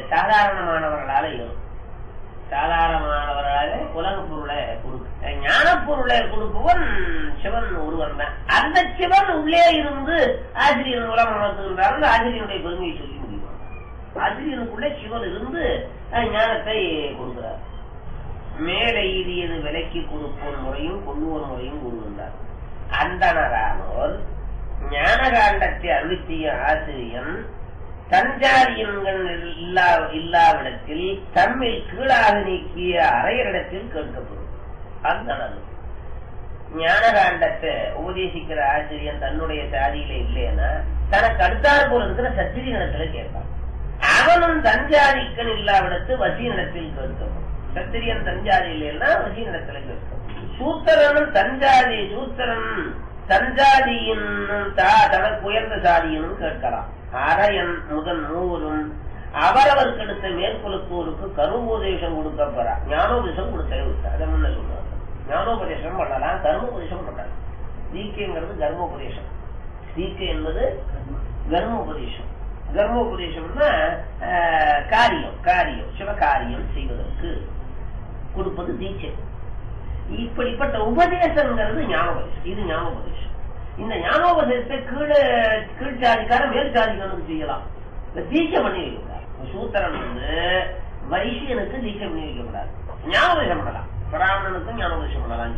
சாதாரணமானவர்களால இயலும் சாதாரணமானவர்களால உலக பொருளை கொடுக்க ஞான பொருளை கொடுப்பவன் சிவன் ஒருவன் தான் அந்த சிவன் உள்ளே இருந்து ஆசிரியர் மூலம் உணர்த்துகின்றார் அந்த ஆசிரியனுடைய பெருமையை சொல்லி முடியும் ஆசிரியனுக்குள்ளே சிவன் இருந்து அஹ், ஞானத்தை கொடுக்கிறார் மேலே எய்தியது விலைக்கு கொடுப்போர் முறையும் கொள்ளுவோர் முறையும் கூறுகின்றார் அந்தனரானோர் ஞானகாண்டத்தை அருளித்திய ஆசிரியன் தஞ்சாரியன்கள் இல்லா இல்லாவிடத்தில் தம்மில் கீழாக நீக்கிய அரையரிடத்தில் கேட்கப்படும் அந்தனது ஞானகாண்டத்தை உபதேசிக்கிற ஆசிரியன் தன்னுடைய சாதியில இல்லைன்னா தனக்கு அடுத்தாற் போல இருக்கிற சத்திரியனிடத்துல கேட்பான் அவனும் தஞ்சாதிக்கன் இல்லாவிடத்து வசீனிடத்தில் கேட்கப்படும் சத்திரியன் தஞ்சாதி இல்லைன்னா வசீனிடத்துல கேட்கப்படும் சூத்திரனும் தஞ்சாதி சூத்திரன் தஞ்சாதியின் தா- தனக்கு உயர்ந்த சாதியினும் கேட்கலாம் அரையன் முதல் மூவரும் அவரவருக்கு அடுத்த மேற்குலத்தோருக்கு கருமோபதேசம் கொடுக்கப்படா ஞானோபதேசம் கொடுத்தே விட்டார் அதை முன்ன சொல்லுவாங்க ஞானோபதேசம் பண்ணலாம் கர்மோபதேசம் பண்ணலாம் தீக்கைங்கிறது கர்மோபதேசம் தீக்கை என்பது கர்மோபதேசம் கர்மோபதேசம்னா ஆஹ், காரியம் காரியம் சிவகாரியம் செய்வதற்கு கொடுப்பது தீட்சை இப்படிப்பட்ட உபதேசங்கிறது ஞானோபதேசம் இது ஞானோபதேசம் இந்த ஞானோபதேசத்தை கீழே கீழ் சாதிக்கார மேல் சாதிக்காரனுக்கு செய்யலாம் இந்த தீட்சை பண்ணி வைக்கக்கூடாது சூத்திரன் வந்து வைசியனுக்கு தீட்சை பண்ணி வைக்கக்கூடாது ஞானோபதேசம் பண்ணலாம் பிராமணனுக்கும் ஞானோபதேசம் பண்ணலாம்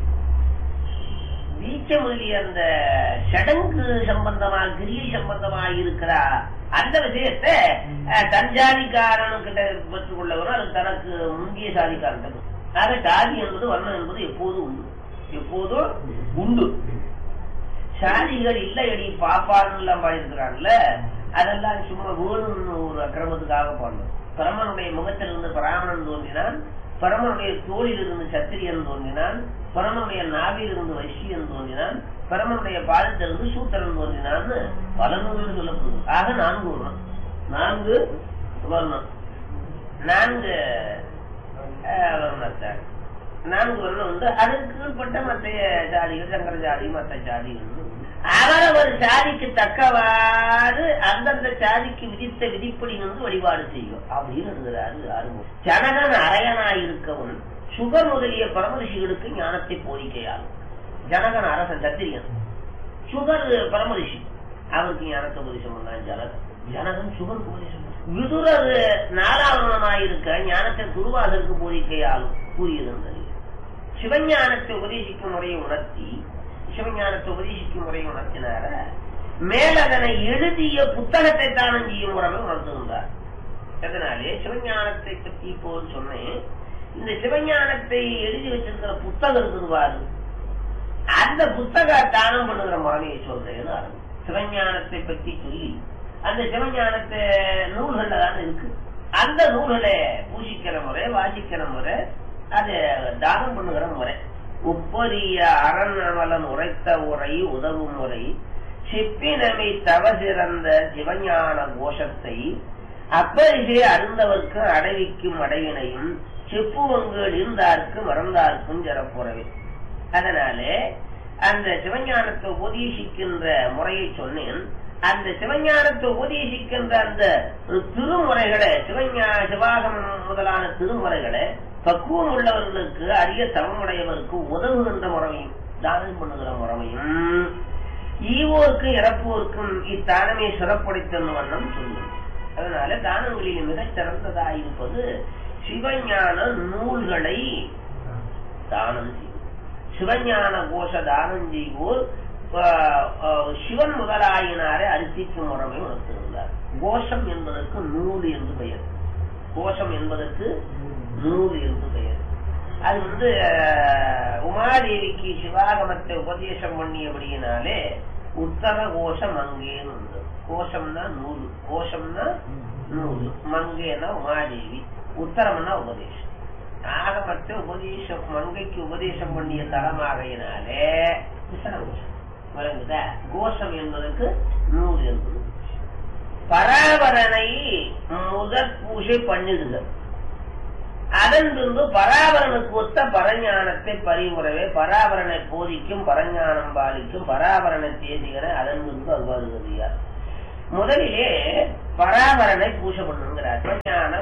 தீட்சை முதலிய அந்த சடங்கு சம்பந்தமா கிரியை சம்பந்தமா இருக்கிற அந்த விஷயத்தை அஹ், தஞ்சாதிக்காரன் கிட்ட பெற்றுக்கொள்ளவரும் அது தனக்கு முந்திய சாதிக்காரன் ஆக சாதி என்பது வர்ணம் என்பது எப்போதும் உண்டு எப்போதும் உண்டு சாதிகள் இல்லையடி பாப்பான்னு எல்லாம் பாடியிருக்கிறான்ல அதெல்லாம் சும்மா வேணும்னு ஒரு அக்கிரமத்துக்காக பாடணும் பரமனுடைய முகத்திலிருந்து பிராமணன் தோன்றினான் பரமனுடைய தோளில் இருந்து சத்திரியன் தோன்றினான் பரமனுடைய நாவில் இருந்து வைசியன் தோன்றினான் பரமனுடைய பாதத்திலிருந்து சூத்திரன் தோன்றினான்னு பல நூல்கள் சொல்லப்படுது ஆக நான்கு வர்ணம் நான்கு வர்ணம் நான்கு அஹ், வர்ணத்தை நான்கு வருடம் வந்து அதற்கு கீழ்பட்ட மற்ற ஜாதிகள் சங்கர ஜாதி மற்ற ஜாதிகள் அவரவர் சாதிக்கு தக்கவாறு அந்தந்த சாதிக்கு விதித்த விதிப்படி வந்து வழிபாடு செய்யும் அப்படின்னு இருக்கிறாரு அருமை ஜனகன் அரையனாயிருக்கவும் சுகர் முதலிய பரமரிஷிகளுக்கு ஞானத்தை போதிக்கையாகும் ஜனகன் அரசன் சத்திரியன் சுகர் பரமரிஷி அவருக்கு ஞானத்தை உபதேசம் பண்ணான் ஜனகன் ஜனகன் சுகர் உபதேசம் பண்ணான். விதுரர் நாலாவணமாயிருக்க ஞானத்தை துருவாதற்கு போதிக்கையாலும் கூறியிருந்தது சிவஞானத்தை உபதேசிக்கும் முறையை உணர்த்தி சிவஞானத்தை உபதேசிக்கும் முறையை உணர்த்தினார மேலதனை எழுதிய புத்தகத்தை தானம் செய்யும் முறைமை உணர்த்துகின்றார் அதனாலே சிவஞானத்தை பற்றி இப்போ சொன்னேன் இந்த சிவஞானத்தை எழுதி வச்சிருக்கிற புத்தகம் இருக்குது பாரு அந்த புத்தக தானம் பண்ணுகிற முறைமையை சொல்றேன்னு ஆரம்பி. சிவஞானத்தை பற்றி சொல்லி அந்த சிவஞானத்தை நூல்கள்ல தானே இருக்கு அந்த நூல்களை பூசிக்கிற முறை வாசிக்கிற முறை அது தானம் பண்ணுகிற முறை உப்பரிய அரணவலன் உரைத்த உரை உதவும் முறை சிப்பினமை தவ சிறந்த சிவஞான கோஷத்தை அப்பரிசை அருந்தவர்க்கு அடைவிக்கும் அடைவினையும் செப்புவங்கள் இருந்தார்க்கு மறந்தார்க்கும் ஜரப்புறவே அதனாலே அந்த சிவஞானத்தை உபதேசிக்கின்ற முறையை சொன்னேன் அந்த சிவஞானத்தை உபதேசிக்கின்ற அந்த திருமுறைகளை சிவஞா சிவாகம் முதலான திருமுறைகளை பக்குவம் உள்ளவர்களுக்கு அரிய தவமுடையவருக்கு உதவுகின்ற முறையும் தானம் பண்ணுகிற முறையும் ஈவோருக்கும் இறப்போருக்கும் இத்தானமே சிறப்புடைத்தன் வண்ணம் சொல்லும் அதனால தானங்களில் மிகச் சிறந்ததாயிருப்பது சிவஞான நூல்களை தானம் செய்யும் சிவஞான கோஷ தானம் செய்வோர் ஆஹ், ஆஹ், சிவன் முதலாயினாரை அரிசிக்கும் முறைமை உணர்த்திருந்தார் கோஷம் என்பதற்கு நூல் என்று பெயர் கோஷம் என்பதற்கு நூல் என்று பெயர் அது வந்து ஆஹ், உமாதேவிக்கு சிவாகமத்தை உபதேசம் பண்ணியபடியினாலே உத்தர கோஷம் அங்கேன்னு உண்டு கோஷம்னா நூல் கோஷம்னா நூல் மங்கேனா உமாதேவி உத்தரம்னா உபதேசம் ஆகமத்தை உபதேசம் மங்கைக்கு உபதேசம் பண்ணிய தலமாகையினாலே உத்தர கோஷம் விளங்குதா கோஷம் என்பதற்கு நூல் என்பது பராபரனை முதற் பூஜை பண்ணிடுதல் அதன் பின்பு பராபரனுக்கு ஒத்த பரஞானத்தை பரிமுறவே பராபரனை போதிக்கும் பரஞானம் பாலிக்கும் பராபரனை தேதிகன அதன் பின்பு அவ்வாறுகிறார் முதலிலே பராபரனை பூஜை பண்ணுங்கிறார் ஞான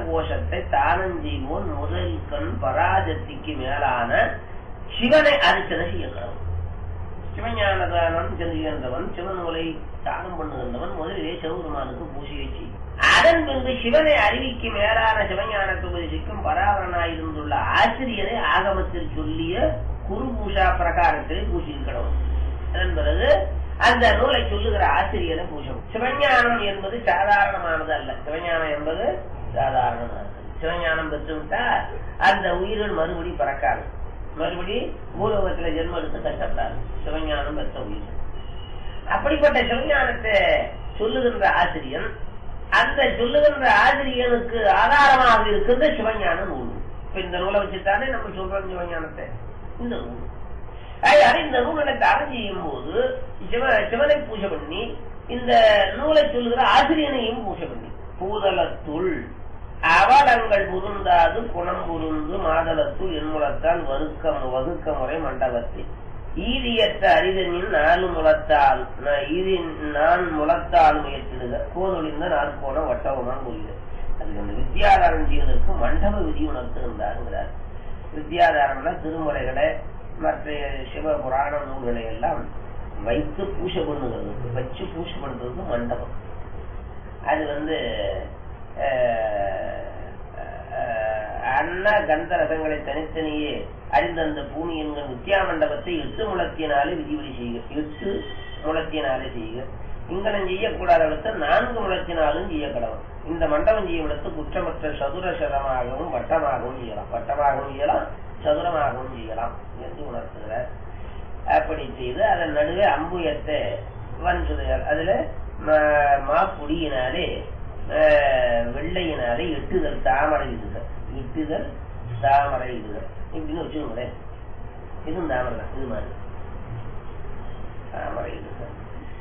சிவஞானத்தை தானம் செய்வோன் முதல் கண் பராஜத்திக்கு மேலான சிவனை அர்ச்சனை செய்யக்கிறவன் சிவஞான தானம் செல்கின்றவன் சிவநூலை தானம் பண்ணுகின்றவன் முதலிலே சிவபெருமானுக்கு பூஜையை செய்யும் அதன் பின்பு சிவனை அறிவிக்கு மேலான சிவஞானத்தை உபதேசிக்கும் பராவரனாயிருந்துள்ள ஆசிரியரை ஆகமத்தில் சொல்லிய குரு பூஷா பிரகாரத்திலே பூஜிக்கணும் அதன் பிறகு அந்த நூலை சொல்லுகிற ஆசிரியரை பூஜம் சிவஞானம் என்பது சாதாரணமானது அல்ல சிவஞானம் என்பது சாதாரணமானது சிவஞானம் பெற்றுவிட்டா அந்த உயிர்கள் மறுபடி பறக்காது மறுபடி பூலோகத்துல ஜென்மம் எடுத்து கஷ்டப்படாது சிவஞானம் பெற்ற உயிர் அப்படிப்பட்ட சிவஞானத்தை சொல்லுகின்ற ஆசிரியன் அந்த சொல்லுகின்ற ஆசிரியனுக்கு ஆதாரமாக இருக்கின்ற சிவஞான நூல் இப்ப இந்த நூலை வச்சுத்தானே நம்ம சொல்றோம் சிவஞானத்தை இந்த நூல் அதனால இந்த நூலை தானம் செய்யும் போது சிவ சிவனை பூஜை பண்ணி இந்த நூலை சொல்லுகிற ஆசிரியனையும் பூஜை பண்ணி பூதலத்துள் அவலங்கள் புருந்தாது குணம் புருந்து மாதளத்துள் என்முலத்தால் வறுக்க வகுக்க முறை மண்டபத்தில் ஈதியற்ற அரிதனின் நாலு முளத்தால் ஈதி நான் முளத்தால் முயற்றிடுக கோதொழிந்த நாற்கோண வட்டவமான் கொள்க அதுக்கு அந்த வித்தியாதாரம் செய்வதற்கு மண்டப விதி உணர்த்திருந்தாருங்கிறார் வித்தியாதாரம்னா திருமுறைகளை மற்ற சிவ புராண நூல்களை எல்லாம் வைத்து பூசை பண்ணுகிறது வச்சு பூசை பண்றது மண்டபம் அது வந்து அன்ன கந்த ரசங்களை தனித்தனியே அறிந்த அந்த பூமி என்கிற வித்யா மண்டபத்தை எட்டு முளத்தினாலே விதிவழி செய்க எட்டு முளத்தினாலே செய்க இங்கனம் செய்யக்கூடாத இடத்தை நான்கு முளத்தினாலும் செய்ய கடவுள் இந்த மண்டபம் செய்யும் இடத்து குற்றமற்ற சதுரசரமாகவும் வட்டமாகவும் செய்யலாம் வட்டமாகவும் செய்யலாம் சதுரமாகவும் செய்யலாம் என்று உணர்த்துகிறார் அப்படி செய்து அதன் நடுவே அம்புயத்தை வன்சுதையால் அதுல மாப்புடியினாலே வெள்ளையினாலே எட்டுதல் தாமரை இடுதல் எட்டுதல் தாமரை இடுதல் இப்படின்னு வச்சுக்கோங்களேன் இதுவும் தாமரை தான் இது மாதிரி தாமரை இடுதல்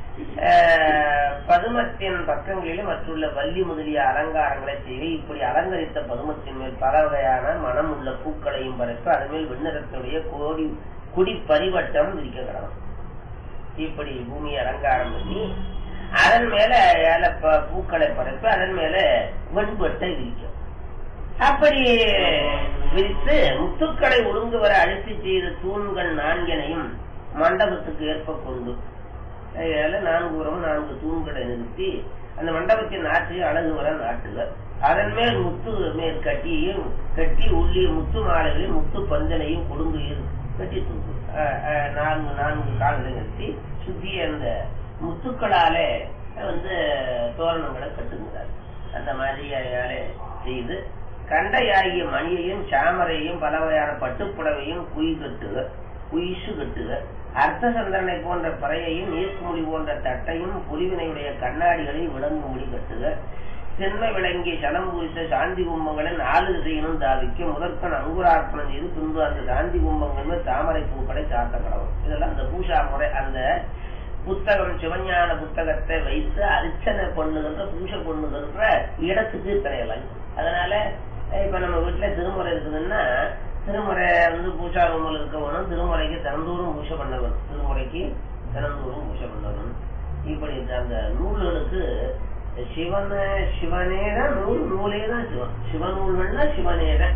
பதுமத்தின் பக்கங்களிலும் மற்றுள்ள வள்ளி முதலிய அலங்காரங்களை செய்ய இப்படி அலங்கரித்த பதுமத்தின் மேல் பல வகையான மனம் உள்ள பூக்களையும் பரப்ப அதுமேல் வெண்ணிறத்துடைய கோடி குடி பரிவட்டம் விரிக்க கிடக்கும் இப்படி பூமி அலங்காரம் பண்ணி அதன் மேல ஏல பூக்களை பரப்பி அதன் மேல வெண்பட்டை விரிக்கும் அப்படி விரித்து முத்துக்களை ஒழுங்கு வர அழுத்தி செய்த தூண்கள் நான்கினையும் மண்டபத்துக்கு ஏற்ப கொண்டு அதில் நான்கு உரம் நான்கு தூண்களை நிறுத்தி அந்த மண்டபத்தின் ஆற்றையும் அழகு வர நாட்டுவர் அதன் மேல் முத்து மேல் கட்டியையும் கட்டி உள்ளிய முத்து மாலைகளையும் முத்து பந்தனையும் கொடுங்கையும் கட்டி தூக்கு நான்கு நான்கு கால்களை நிறுத்தி சுத்தி அந்த முத்துக்களாலே வந்து தோரணங்களை கட்டுகிறார் அந்த மாதிரியாலே செய்து கண்டையாகிய மணியையும் சாமரையும் பல வகையான பட்டுப்புடவையும் குய் கட்டுக குயிசு கட்டுக அர்த்த சந்திரனை போன்ற பறையையும் நீர்க்குமுடி போன்ற தட்டையும் புலிவினையுடைய கண்ணாடிகளை விளங்கு முடி கட்டுக சென்மை விளங்கிய சலம் குறித்த சாந்தி கும்பங்களை நாலு திசையினும் தாவிக்க முதற்கண் அங்குரார்ப்பணம் செய்து பின்பு அந்த சாந்தி கும்பங்கள் தாமரை பூக்களை சாத்த கடவும் இதெல்லாம் அந்த பூஷா முறை அந்த புத்தகம் சிவஞான புத்தகத்தை வைத்து அர்ச்சனை பண்ணுகின்ற பூஜை பண்ணுகின்ற இடத்துக்கு இத்தனையெல்லாம் அதனால இப்ப நம்ம வீட்டுல திருமுறை இருக்குதுன்னா திருமுறை வந்து பூஜா ரூமில் இருக்கவனும் திருமுறைக்கு தினந்தோறும் பூஜை பண்ணவன் திருமுறைக்கு தினந்தோறும் பூஜை பண்ணவன் இப்படி அந்த நூல்களுக்கு சிவன சிவனே தான் நூல் நூலே தான் சிவன் சிவநூல்கள்னா சிவனே தான்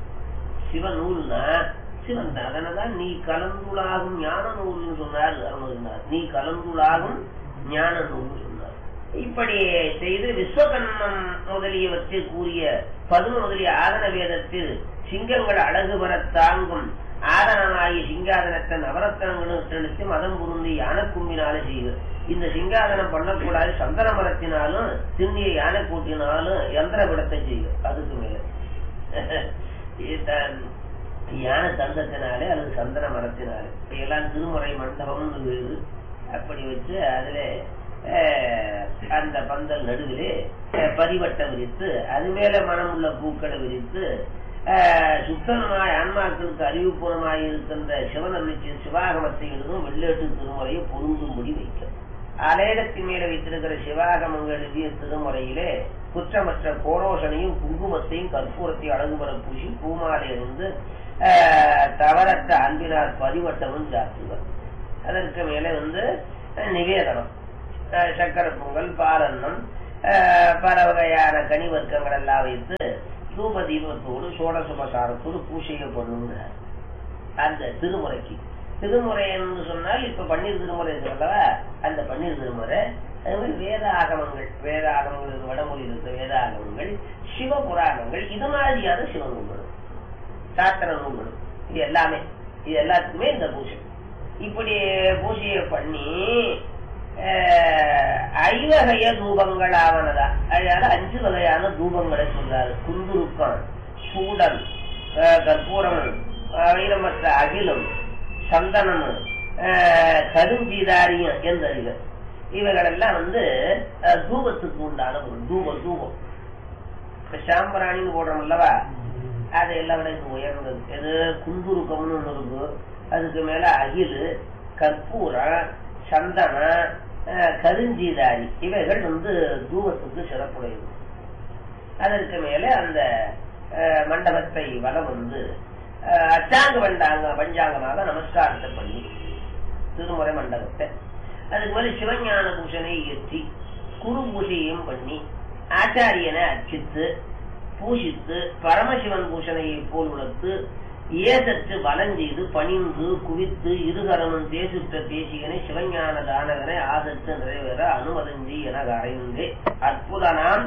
சிவநூல்னா சிவன் தான் அதனாலதான் நீ கலந்துளாகும் ஞான நூல்னு சொன்னார் அருணகிரிநாத் நீ கலந்துளாகும் ஞான நூல் சொன்னார் இப்படி செய்து விஸ்வகன்மம் முதலியவற்றை கூறிய பதும முதலிய ஆதன வேதத்தில் சிங்கங்கள் அழகு பெற தாங்கும் ஆதனமாகிய சிங்காதனத்தை நவரத்தனங்களும் தெளித்து மதம் புரிந்து யானை கும்பினாலே செய்யுது இந்த சிங்காதனம் பண்ணக்கூடாது சந்தன மரத்தினாலும் திண்ணிய யானை கூட்டினாலும் யந்திர விடத்தை செய்யும் அதுக்கு மேல யானை தந்தத்தினாலே அல்லது சந்தன மரத்தினாலே எல்லாம் திருமுறை மண்டபம் அப்படி வச்சு அதுல அந்த பந்தல் நடுவிலே பரிவட்டம் விரித்து அது மேல மனம் உள்ள பூக்களை விரித்து சுத்தனமாய் ஆன்மாக்களுக்கு அறிவுபூர்வமாய் இருக்கின்ற சிவனருளிச்சு சிவாகமத்தை எழுதும் வெள்ளேட்டு திருமுறையை பொருந்தும்படி வைக்கும் அலையிடத்தின் மேல வைத்திருக்கிற சிவாகமங்கள் எழுதிய திருமுறையிலே குற்றமற்ற கோரோசனையும் குங்குமத்தையும் கற்பூரத்தையும் அழகுபர பூசி பூமாலை அணிந்து தவறற்ற அன்பினார் பதிவட்டமும் சாத்துவர் அதற்கு மேலே வந்து நிவேதனம் சக்கரை பொங்கல் பாலன்னம் பல வகையான கனி வர்க்கங்கள் எல்லாம் வைத்து தூப தீபத்தோடு சோடசுபசாரத்தோடு பூஜையை பண்ணுங்க அந்த திருமுறைக்கு திருமுறை என்று சொன்னால் இப்ப பன்னீர் திருமுறை சொல்லவா அந்த பன்னீர் திருமுறை அது மாதிரி வேத ஆகமங்கள் வேத ஆகமங்கள் இருக்கு, வடமொழி இருக்கு வேத ஆகமங்கள் சிவ புராணங்கள் இது மாதிரியான சிவ நூல்களும் சாஸ்திர நூல்களும் இது எல்லாமே இது எல்லாத்துக்குமே இந்த பூஜை இப்படி பூஜையை பண்ணி அஹ், ஐவகைய தூபங்கள் ஆவனதா அதனால அஞ்சு வகையான தூபங்களை சொல்றாரு குந்துருக்கம் சூடன் அஹ், கற்பூரம் அஹ், வைரமற்ற அகிலம் சந்தனம் அஹ், கருஞ்சீதாரியம் என்றறிக இவைகளெல்லாம் வந்து அஹ், தூபத்துக்கு உண்டான பொருள் தூபம் தூபம் இப்ப சாம்பராணின்னு போடுறோம் அல்லவா அது எல்லாம் விட இது உயர்ந்தது எது குந்துருக்கம்னு ஒண்ணு இருக்கு அதுக்கு மேல அகில் கற்பூரம் சந்தனம் அஹ், கருஞ்சீதாரி இவைகள் வந்து தூபத்துக்கு சிறப்புடையது அதற்கு மேல அந்த அஹ், மண்டபத்தை வலம் வந்து அஹ், அச்சாங்க பண்டாங்க பஞ்சாங்கமாக நமஸ்காரத்தை பண்ணி திருமுறை மண்டபத்தை அதுக்கு மேல சிவஞான பூஷனை ஏற்றி குரு பூஜையும் பண்ணி ஆச்சாரியனை அர்ச்சித்து பூஷித்து பரமசிவன் பூஷணையை போல் உழைத்து ஏசற்று வலஞ்செய்து பணிந்து குவித்து இருகரமும் தேசுற்ற தேசிகனை சிவஞான தானகனை ஆதரித்து நிறைவேற அனுமதஞ்சி என அறைந்து அற்புதனாம்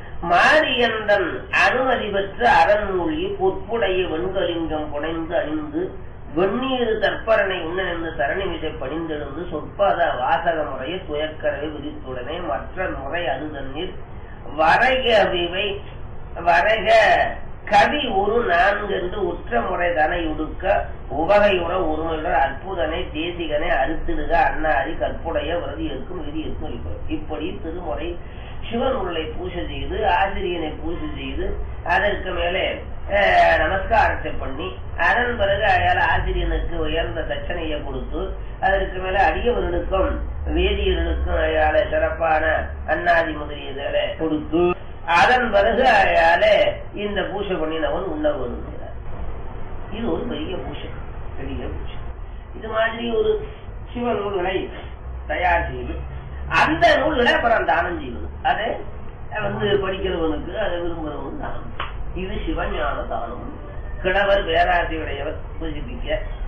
மாரியந்தன் அனுமதி பெற்ற அறநூலி பொற்புடைய வெண்கலிங்கம் புனைந்து அணிந்து வெந்நீர் தற்பரனை உண்ணென்று தரணி மீதை பணிந்தெழுந்து சொற்பத வாசக முறையை துயக்கரவை விதித்துடனே மற்ற முறை அது தண்ணீர் வரைக விவை வரைக கவி ஒரு நான்கென்று உற்ற முறை தனை உடுக்க உவகையுற ஒருமையுடன் அற்புதனை தேசிகனை அறுத்திடுக அண்ணாரி கற்புடைய விரதி இருக்கும் விதி இருக்கும் இப்படி திருமுறை சிவன் உள்ளை பூஜை செய்து ஆசிரியனை பூஜை செய்து அதற்கு மேலே அஹ், நமஸ்காரத்தை பண்ணி அதன் பிறகு அயால ஆசிரியனுக்கு உயர்ந்த தட்சணையை கொடுத்து அதற்கு மேல அடியவர்களுக்கும் வேதியர்களுக்கும் அயால சிறப்பான அன்னாதி முதலியதை கொடுத்து அதன் பிறகு அயால இந்த பூஜை பண்ணினவன் உண்ண வருகிறார் இது ஒரு பெரிய பூஜை பெரிய பூஜை இது மாதிரி ஒரு சிவ நூல்களை தயார் செய்து அந்த நூல்களை அப்புறம் தானம் செய்வது அதை வந்து படிக்கிறவனுக்கு அதை விரும்புகிறவனுக்கு தானம் இது சிவஞான தானம் கிழவர் பேராசையுடையவர் புதுப்பிக்க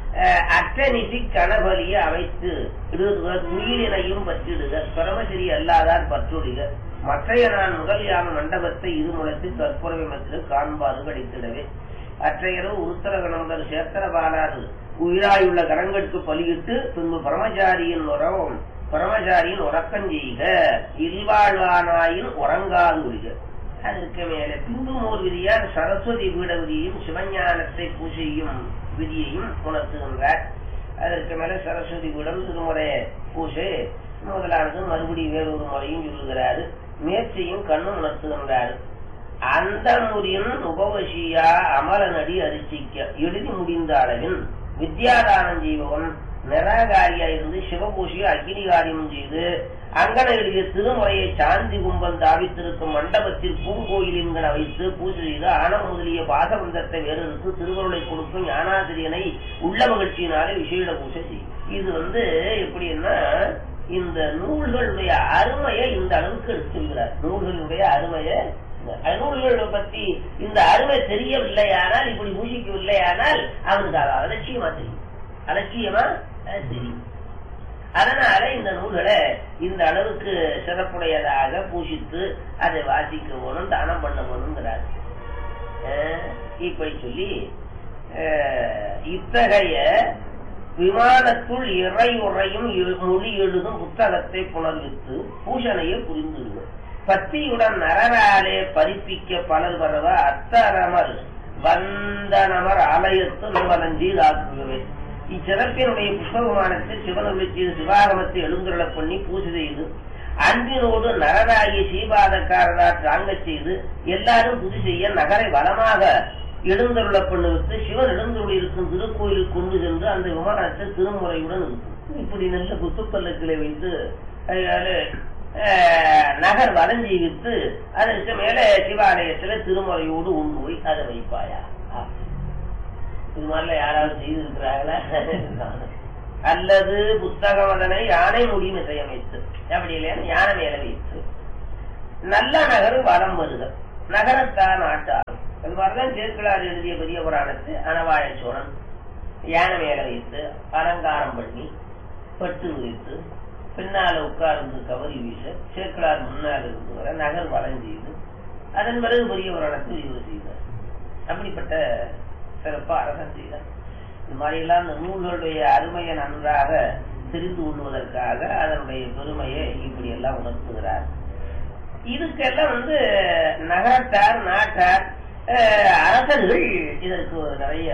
அட்டனிசி கணபலிய அமைத்து இடுக துயிலினையும் பற்றிடுக பரமசிறி அல்லாதார் பற்றுடுக மற்றைய நான் முதல் யாம மண்டபத்தை இருமுளத்தில் கற்புறவை மற்றும் காண்பாறு கடித்திடவே அற்றையரவு உருத்தரகணந்தர் சேத்திர பாலாது உயிராயுள்ள கரங்களுக்கு பலியிட்டு பின்பு பரமச்சாரியின் உறவும் பரமச்சாரியின் உறக்கம் செய்க இல்வாழ்வானாயின் உறங்காது ஒழிக அதற்கு மேலே பின்பு மோர் விதியார் சரஸ்வதி பீட விதியையும் சிவஞானத்தை பூஜையும் விதியையும் உணர்த்துகின்றார் அதற்கு மேல சரஸ்வதி பீடம் திருமுறை பூஜை முதலானது மறுபடியும் வேறொரு முறையும் சொல்லுகிறாரு மேற்சையும் கண்ணும் உணர்த்துகின்றார் அந்த முறியின் உபவசியா அமலனடி அரிசிக்க எழுதி முடிந்த அளவில் வித்யாதானம் செய்பவன் நிராகாரியா இருந்து சிவபூஷியை அக்னிகாரியம் செய்து அங்கன எழுதிய திருமுறையை சாந்தி கும்பல் தாவித்திருக்கும் மண்டபத்தில் பூங்கோயிலின்களை வைத்து பூஜை செய்து ஆனம் முதலிய பாசபந்தத்தை வேறெடுத்து திருவருளை கொடுக்கும் ஞானாசிரியனை உள்ள மகிழ்ச்சியினாலே விசேட பூஜை செய்யும் இது வந்து எப்படின்னா இந்த நூல்களுடைய அருமையை இந்த அளவுக்கு எடுத்துகிறார் நூல்களுடைய அருமையை நூல்களை பத்தி இந்த அருமை தெரியவில்லையானால் இப்படி பூஜிக்கவில்லையானால் அவனுக்கு அது அலட்சியமா தெரியும் அலட்சியமா அது தெரியும் அதனால இந்த நூல்களை இந்த அளவுக்கு சிறப்புடையதாக பூஷித்து அதை வாசிக்க வேணும் தானம் பண்ண வேணுங்கிறார் அஹ் இப்படி சொல்லி அஹ் இத்தகைய விமானத்துள் இறை உரையும் இரு- மொழி எழுதும் புத்தகத்தை புனர்வித்து பூஷணையை புரிந்துடுவோம் பத்தியுடன் நரராலே பறிப்பிக்க பலர் வரவ அத்தரமர் வந்தனமர் ஆலயத்து நுவலஞ்சி ஆக்குகவே இச்சிறப்பினுடைய புஷ்பவிமானத்தில் சிவனுடைய செய்து சிவாகமத்தை எழுந்துருளப் பண்ணி பூஜை செய்து அன்பினோடு நரராகிய சீபாதக்காரரால் தாங்கச் செய்து எல்லாரும் புது செய்ய நகரை வளமாக எழுந்தருள பண்ணுவித்து சிவன் எழுந்தருளி இருக்கும் திருக்கோயிலுக்கு கொண்டு சென்று அந்த விமானத்தை திருமுறையுடன் இருக்கும் இப்படி நல்ல குத்துப்பல்லக்களை வைத்து அதனால, அஹ், நகர் வதஞ்சி வித்து அதற்கு மேல சிவாலயத்துல திருமுறையோடு உண்டு போய் அதை வைப்பாயா இது மாதிரில யாராவது செய்திருக்கிறார்களா அல்லது புத்தகம் அதனை யானை முடி இசையமைத்து அப்படி இல்லையா யானை மேல வைத்து நல்ல நகர் வலம் வருக நகரத்தான் ஆட்டாரும் அது தான் சேர்க்கலார் எழுதிய பெரிய புராணத்து அனவாய சோழன் யானை மேல வைத்து அலங்காரம் பண்ணி பட்டு வைத்து பின்னால உட்கார்ந்து கவரி வீச சேக்கலார் முன்னால் இருந்து வர நகர் வளம் செய்து அதன் பிறகு பெரிய புராணத்தை இவர் செய்தார் அப்படிப்பட்ட சிறப்பா அரசன் செய்தார் இந்த மாதிரி எல்லாம் இந்த நூல்களுடைய அருமையை நன்றாக தெரிந்து கொள்வதற்காக அதனுடைய பெருமையை இப்படி எல்லாம் உணர்த்துகிறார் இதுக்கெல்லாம் வந்து நகரத்தார் நாட்டார் அஹ், அரசர்கள் இதற்கு நிறைய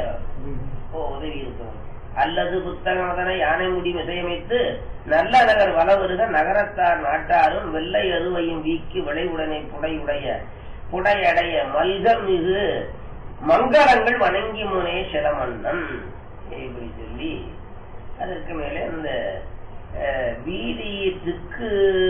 உதவி இருக்கிறது அல்லது புத்தகம் அதனை யானை முடி விசையமைத்து நல்ல நகர் வளவருக நகரத்தார் நாட்டாரும் வெள்ளை அருவையும் வீக்கி விளைவுடனே புடையுடைய புடையடைய மல்கம் மிகு மங்களங்கள் வணங்கி முனே சிலமன்னன் இப்படி சொல்லி அதற்கு மேலே இந்த அஹ், வீதிக்கு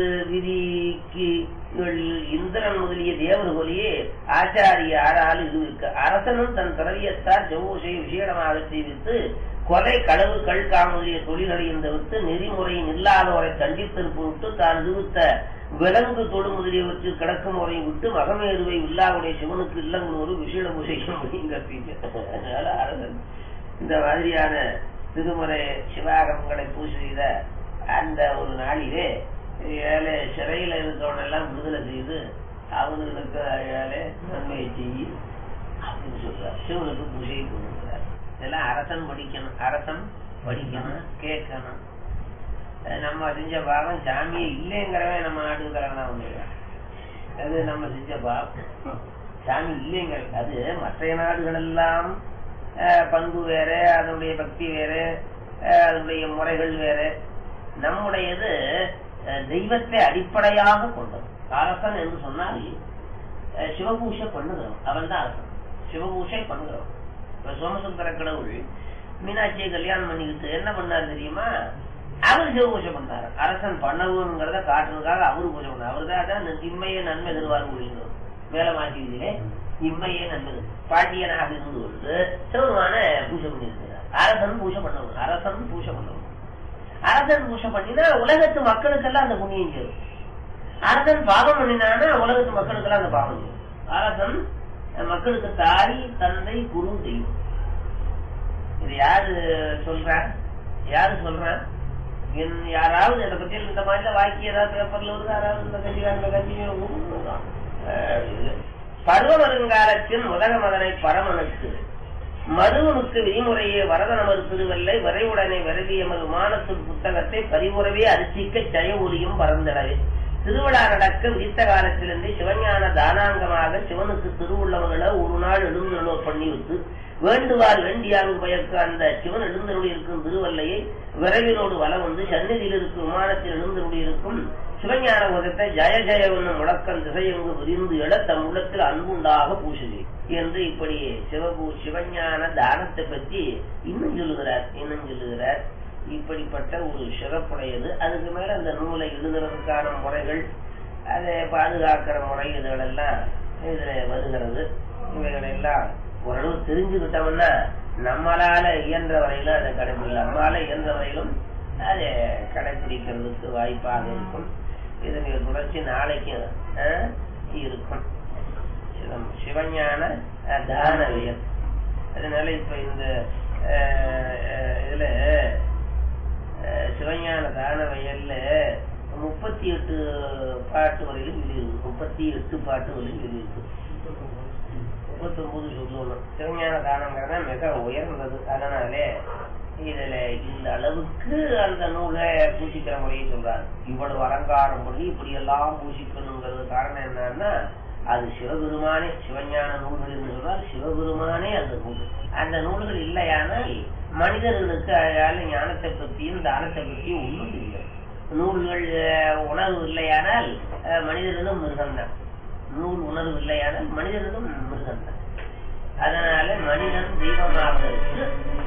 விதிக்கு இந்திரன் முதலிய தேவர் போலியே ஆச்சாரிய ஆறால் இது இருக்கு அரசனும் தன் திரவியத்தார் ஜவுசை விசேடமாக செய்வித்து கொலை களவு கல்கா முதலிய தொழில்களையும் தவிர்த்து நெறிமுறையும் இல்லாதவரை தண்டித்திருப்பு விட்டு தான் நிறுத்த விலங்கு தொழு முதலியவற்றில் கிடக்கும் முறையை விட்டு மகமேருவை இல்லாவுடைய சிவனுக்கு இல்லங்கள் ஒரு விசேட பூசைக்கும் அப்படிங்கிறீங்க அதனால அரசன் இந்த மாதிரியான திருமுறை சிவாகமங்களை பூஜை செய்த அந்த ஒரு நாளிலே ஏழை சிறையில இருக்கவன் எல்லாம் விடுதலை செய்து அவங்களுக்கு ஏழை நன்மையை செய்யி அப்படின்னு சொல்றார் சிவனுக்கு பூஜையை கொண்டுகிறார் இதெல்லாம் அரசன் படிக்கணும் அரசன் படிக்கணும் கேட்கணும் அஹ் நம்ம செஞ்ச பாவம் சாமியே இல்லைங்கிறவன் நம்ம நாட்டுக்கு தலைவனா வந்துடுறான் அது நம்ம செஞ்ச பாவம் சாமி இல்லைங்கிற அது மற்ற நாடுகள் எல்லாம் அஹ், பண்பு வேற அதனுடைய பக்தி வேற அஹ், அதனுடைய முறைகள் வேற நம்முடையது அஹ், தெய்வத்தை அடிப்படையாக கொண்டது அரசன் என்று சொன்னால் அஹ், சிவபூஷை பண்ணுகிறோம் அவன் தான் அரசன் சிவபூஷை பண்ணுகிறோம் இப்ப சோமசுந்தர கடவுள் மீனாட்சியை கல்யாணம் பண்ணிக்கிட்டு என்ன பண்ணார் தெரியுமா அவர் சிவபூஷை பண்ணார் அரசன் பண்ணவுங்கிறத காட்டுறதுக்காக அவரு பூஜை பண்ணார் அவர் தான் அதான் இம்மையே நன்மை தருவார் முடிந்தோம் மேல மாற்றியதிலே இம்மையே நன்மை தரும். பாண்டியனாக இருந்து கொண்டு சிவருமான பூஜை பண்ணியிருக்கிறார் அரசன் பூஜை பண்ணவும் அரசன் பூஜை பண்ணவும் அரசன் பூஜை பண்ணினா உலகத்து மக்களுக்கெல்லாம் அந்த புண்ணியம் சேரும் அரசன் பாவம் பண்ணினானா உலகத்து மக்களுக்கெல்லாம் அந்த பாவம் சேரும் அரசன் மக்களுக்கு தாய் தந்தை குரு தெய்வம் இது யாரு சொல்றா யாரு சொல்றா என் யாராவது இதை பத்தி இந்த மாதிரி வாக்கி ஏதாவது பேப்பர்ல வருது யாராவது இந்த கட்சி அந்த கட்சி உண்மைதான். அஹ் இது. பருவ வருங்காலத்தின் உலக மதனை பரமனுக்கு மருவனுக்கு விதிமுறையே வரதனமது திருவல்லை வரைவுடனே விரவியமது மானத்துள் புத்தகத்தை பரிவுறவே அரிசிக்க ஜய ஒலியும் பறந்திடவே திருவிழா நடக்க விதித்த காலத்திலிருந்து சிவஞான தானாங்கமாக சிவனுக்கு திருவுள்ளவர்களை ஒரு நாள் எழுந்தருளோ பண்ணி விட்டு வேண்டுவார் வேண்டியாங்கு பயக்கு அந்த சிவன் எழுந்தருளி இருக்கும் திருவல்லையை விரைவினோடு வலம் வந்து சந்நிதியில் இருக்கும் விமானத்தில் எழுந்தருளி இருக்கும் சிவஞான உதத்தை ஜய ஜய என்னும் முழக்கம் திசையங்கு விரிந்து எழ தம் உள்ளத்தில் அன்புண்டாக பூசுகை என்று இப்படி சிவபூ சிவஞான தானத்தை பற்றி இன்னும் சொல்லுகிறார் இன்னும் சொல்லுகிறார் இப்படிப்பட்ட ஒரு சிறப்புடையது அதுக்கு மேல அந்த நூலை எழுதுறதுக்கான முறைகள் அதை பாதுகாக்கிற முறை இதுகளெல்லாம் இதுல வருகிறது இவைகளெல்லாம் ஓரளவு தெரிஞ்சுக்கிட்டோம்னா நம்மளால இயன்ற வரையிலும் அதை கடைபிடிக்கல நம்மளால இயன்ற வரையிலும் அதை கடைபிடிக்கிறதுக்கு வாய்ப்பாக இருக்கும் இதனுடைய தொடர்ச்சி நாளைக்கும் அஹ், இருக்கும் சிவம் சிவஞான அஹ், தானவியல் அதனால இப்ப இந்த அஹ், அஹ், இதுல அஹ், சிவஞான தான வயல்ல முப்பத்தி எட்டு பாட்டு வரையிலும் வெளியிருக்கு முப்பத்தி எட்டு பாட்டு வரையிலும் வெளியிருக்கு முப்பத்தொன்பது சொல்லணும் சிவஞான தானங்கிறத மிக உயர்ந்தது அதனாலே இதுல இந்த அளவுக்கு அந்த நூலை பூசிக்கிற முறையை சொல்றாரு இவ்வளவு அலங்காரம் பண்ணி இப்படி எல்லாம் பூசிக்கணுங்கிறது காரணம் என்னன்னா அது சிவபெருமானே சிவஞான நூல்கள் என்று சொன்னால் சிவபெருமானே அந்த நூல் அந்த நூல்கள் இல்லையானால் மனிதர்களுக்கு அதால ஞானத்தை பற்றியும் தானத்தை பற்றியும் ஒன்றும் தெரியாது நூல்கள் அஹ், உணர்வு இல்லையானால் அஹ், மனிதர்களும் மிருகம்தான் நூல் உணர்வு இல்லையானால் மனிதர்களும் மிருகம்தான் அதனால மனிதன் தெய்வமாவதற்கு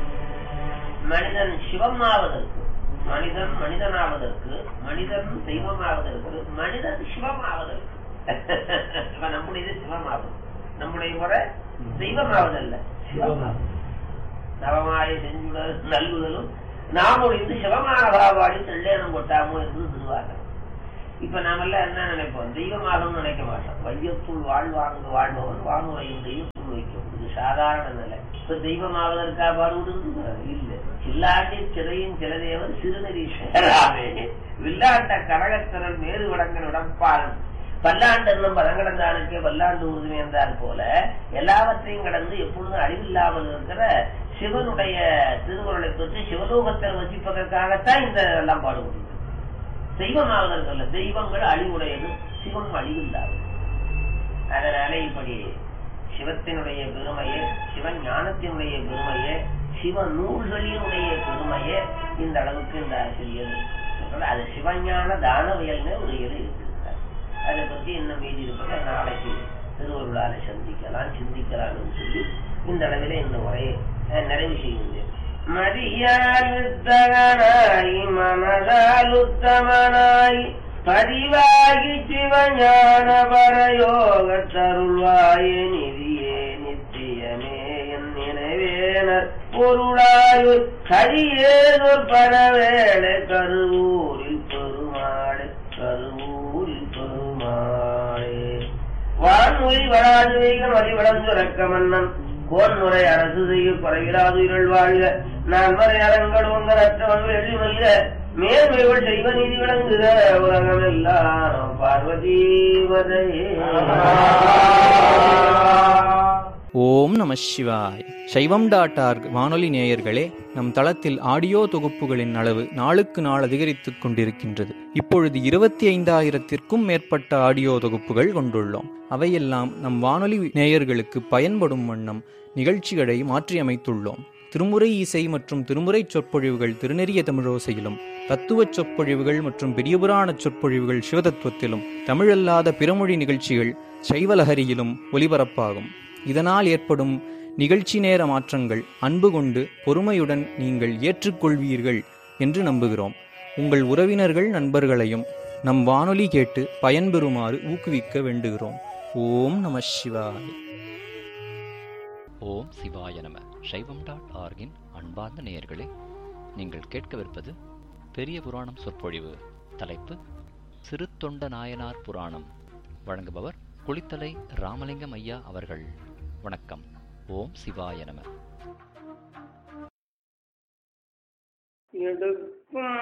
மனிதன் சிவமாவதற்கு மனிதன் மனிதனாவதற்கு மனிதன் தெய்வமாவதற்கு மனிதன் சிவமாவதற்கு இப்ப நம்முடையது சிவமாவது நம்முடைய முறை தெய்வமாவதல்ல சிவமாவது நவமாய செஞ்சுடல் நல்குதலும் நாம் ஒழிந்து சிவமான பாவாடி தெள்ளேனம் கொட்டாமோ என்று திருவார்கள் இப்ப நாமெல்லாம் என்ன நினைப்போம் தெய்வமாகவும் நினைக்க மாட்டோம் வையத்துள் வாழ்வாங்கு வாழ்பவன் வானுரையும் தெய்வத்துள் வைக்கும் இது சாதாரண நிலை இப்ப தெய்வமாவதற்கா பாடுவது இல்ல சில்லாட்டி சிறையும் சிலதேவர் சிறுநரீஸ்வராமே வில்லாண்ட கனகத்திரல் மேறு வடங்கள் உடப்பாளன் பல்லாண்டு என்னும் பதங்கடந்தானுக்கே பல்லாண்டு உறுதுமை என்றால் போல எல்லாவற்றையும் கடந்து எப்பொழுதும் அழிவில்லாமல் இருக்கிற சிவனுடைய திருவுருளை பற்றி சிவலோகத்தில் வசிப்பதற்காகத்தான் இந்த எல்லாம் பாடுவது தெய்வமாவதற்கல்ல தெய்வங்கள் அழிவுடையது சிவன் அழிவில்லாதது அதனால இப்படி சிவத்தினுடைய பெருமையே சிவன் ஞானத்தினுடைய பெருமையே சிவ நூல்களினுடைய பெருமையே இந்த அளவுக்கு இந்த ஆசிரியர் சொல்றார். அது சிவஞான தானவியல்னு ஒரு இயல் இருக்கிறார் அதை பத்தி இன்னும் மீதி இருப்பதை நாளைக்கு திருவருளால சந்திக்கலாம் சிந்திக்கலாம்னு சொல்லி இந்த அளவிலே இந்த உரையை அஹ், நிறைவு செய்கின்றேன் மதியால் வித்தகனாய் மனதால் உத்தமனாய் பதிவாகி சிவஞான பரயோக தருள்வாயே நிதியே நித்தியமே என் நினைவேனர் பொருளாயுள் கரியேதொர் பரவேளை கருவூரில் பெருமாளே கருவூரில் பெருமாளே வான்மொழி வராது வைகள் வழிவளந்துரக்க மன்னன் கோன்முறை அரசு செய்ய குறைவிலாது இருள் வாழ்க நான் வரை அரங்கள் உங்கள் அற்றவன் வெள்ளி மல்க மேன்மைகள் செய்வ நீதி விளங்குக உலகம் எல்லாம் பார்வதி ஓம் நம சிவாய் சைவம் டாட் ஆர்க் வானொலி நேயர்களே நம் தளத்தில் ஆடியோ தொகுப்புகளின் அளவு நாளுக்கு நாள் அதிகரித்துக் கொண்டிருக்கின்றது இப்பொழுது இருபத்தி ஐந்தாயிரத்திற்கும் மேற்பட்ட ஆடியோ தொகுப்புகள் கொண்டுள்ளோம் அவையெல்லாம் நம் வானொலி நேயர்களுக்கு பயன்படும் வண்ணம் நிகழ்ச்சிகளை மாற்றியமைத்துள்ளோம் திருமுறை இசை மற்றும் திருமுறை சொற்பொழிவுகள் திருநெறிய தமிழோசையிலும் தத்துவச் சொற்பொழிவுகள் மற்றும் பெரியபுராண சொற்பொழிவுகள் சிவதத்துவத்திலும் தமிழல்லாத பிறமொழி நிகழ்ச்சிகள் சைவலஹரியிலும் ஒலிபரப்பாகும் இதனால் ஏற்படும் நிகழ்ச்சி நேர மாற்றங்கள் அன்பு கொண்டு பொறுமையுடன் நீங்கள் ஏற்றுக்கொள்வீர்கள் என்று நம்புகிறோம் உங்கள் உறவினர்கள் நண்பர்களையும் நம் வானொலி கேட்டு பயன்பெறுமாறு ஊக்குவிக்க வேண்டுகிறோம் ஓம் நம சிவாய் ஓம் சிவாய நம சைவம் டாட் ஆர்கின் அன்பார்ந்த நேயர்களே நீங்கள் கேட்கவிருப்பது பெரிய புராணம் சொற்பொழிவு தலைப்பு சிறு தொண்ட நாயனார் புராணம் வழங்குபவர் குளித்தலை ராமலிங்கம் ஐயா அவர்கள் வணக்கம் ஓம் சிவாய நம எடுக்கும்